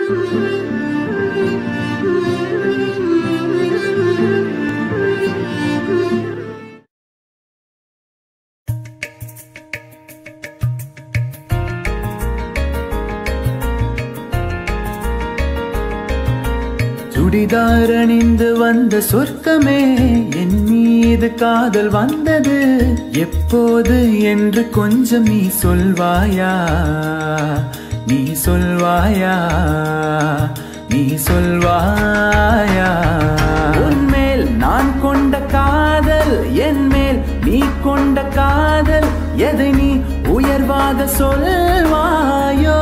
சுடிதார் அணிந்து வந்த சொர்க்கமே என் மீது காதல் வந்தது எப்போது என்று கொஞ்சம் நீ சொல்வாயா நீ சொல்வாயா நீ சொல்வாயா உன்மேல் நான் கொண்ட காதல் என் மேல் நீ கொண்ட காதல் எதை நீ உயர்வாக சொல்வாயோ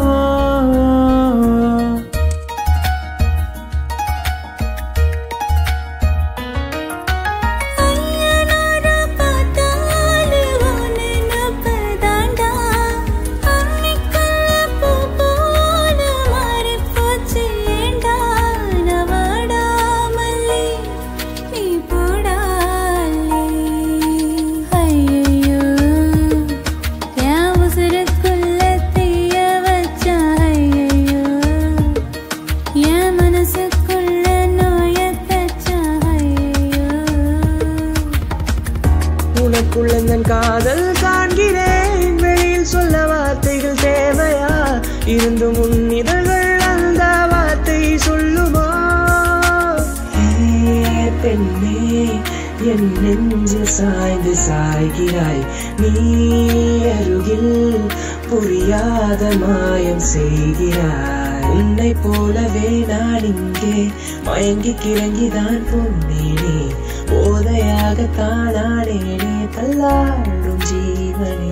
ஐயனாரா பார்த்தாலே உன்னை நம்பதாண்டா அன்னைக்கல்ல பூ போல மாறிப் போச்சு ஏண்டா நான் வாடாமலே நீ போடாலே ஐயையோ என் உசுருக்குள்ள தீய வச்சா ஐயையோ என் மனசுக்குள்ள நோய தச்சா ஐயையோ உனக்குள்ள நான் காதல் காண்கிறேன் வெளியில் சொல்ல வார்த்தைகள் தேவையா இருந்தும் உன் இதழ்கள் அந்த வார்த்தை சொல்லுமா ஏ பெண்ணே என் நெஞ்சில் சாய்ந்து சாய்கிறாய் நீ அருகில் புரியாத மாயம் செய்கிறாய் உன்னை போலவே நான் இங்கே மயங்கி கிறங்கிதான் போனேனே போதையாகத்தான் ஆனேனே தள்ளாடும் ஜீவனே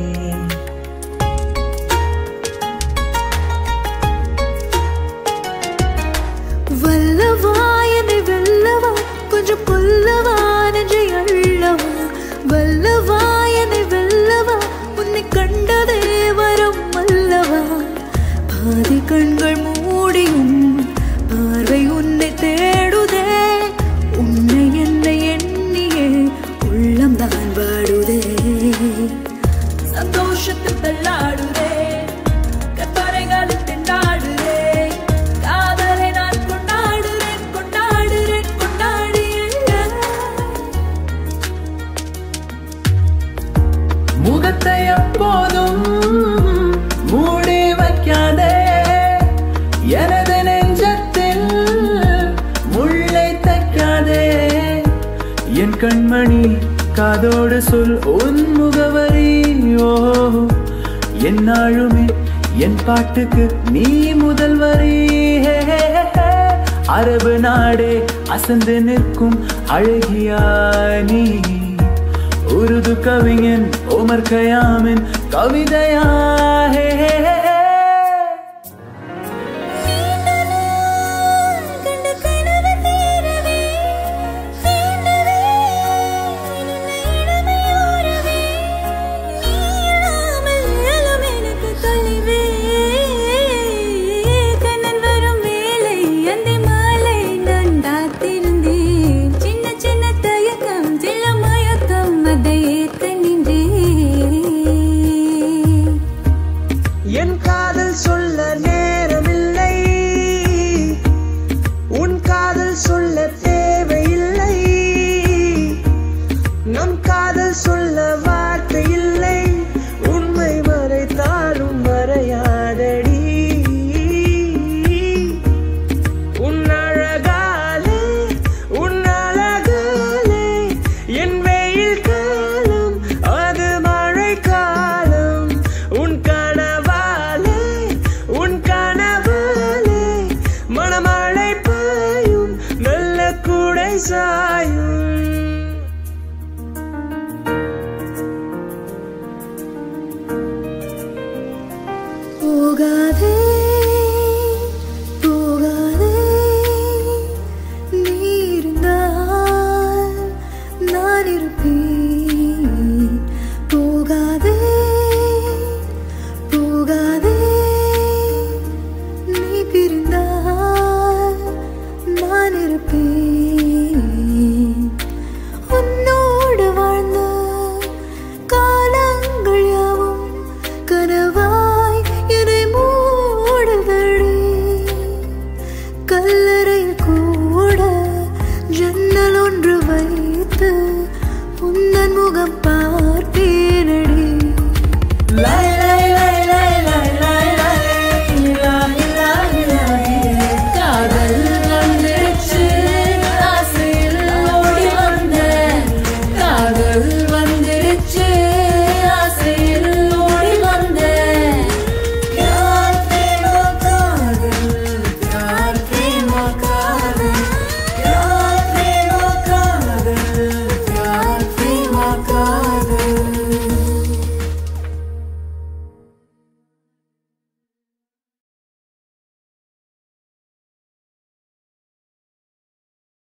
வல்லவா என்னை வெல்லவா கொஞ்சம் கொல்லவா நெஞ்சை அள்ளவா வல்லவா என்னை வெல்லவா உன்னை கண்டதே வரம் அல்லவா பாதி கண்கள் மூடியும் பார்வை உன்னை தேடுதே உன்னை என்னை எண்ணியே உள்ளம்தான் வாடுதே சந்தோஷத்தில் தள்ளாடுதே கற்பனைகளில் திண்டாடுதே காதலை நான் கொண்டாடுறேன் கொண்டாடுறேன் கொண்டாடுறேன் முகத்தை எப்போதும் மூடி வைக்காதே எனது நெஞ்சத்தில் முள்ளை தைக்காதே என் கண்மணி காதோடு சொல் உன் முகவரி ஓ என்னாலுமே என் பாட்டுக்கு நீ முதல் வரி ஹே, ஹே, ஹே, ஹே. அரபு நாடே அசந்து நிற்கும் அழகியா நீ உருது கவிஞன் உமர் கயாமின் கவிதையா ஹே, ஹே, ஹே, ஹே. கண்ட கனவு தீரவே வேண்டவே நின்ன இளமையோரவே நீ இல்லாமல் இயலும் எனக்கு தொலைவே கண்ணன் வரும் வேளை அந்த மாலை நான் காத்திருந்தேன் சின்ன சின்ன தயக்கம் சில மயக்கம் அதை ஏற்க நின்றேன் என் காதல் சொல்ல நேரமில்லை உன் காதல் சொல்ல தேவையில்லை நம் காதல் சொல்ல வார்த்தை இல்லை உண்மை மறைத்தாலும் மறையாதடி உன் அழகாலே உன் அழகாலே என் வெயில் காலம் அது மழை காலம் உன் கனவாலே உன் கனவாலே மணமழை பாயும் நல்ல கூடை சாயும்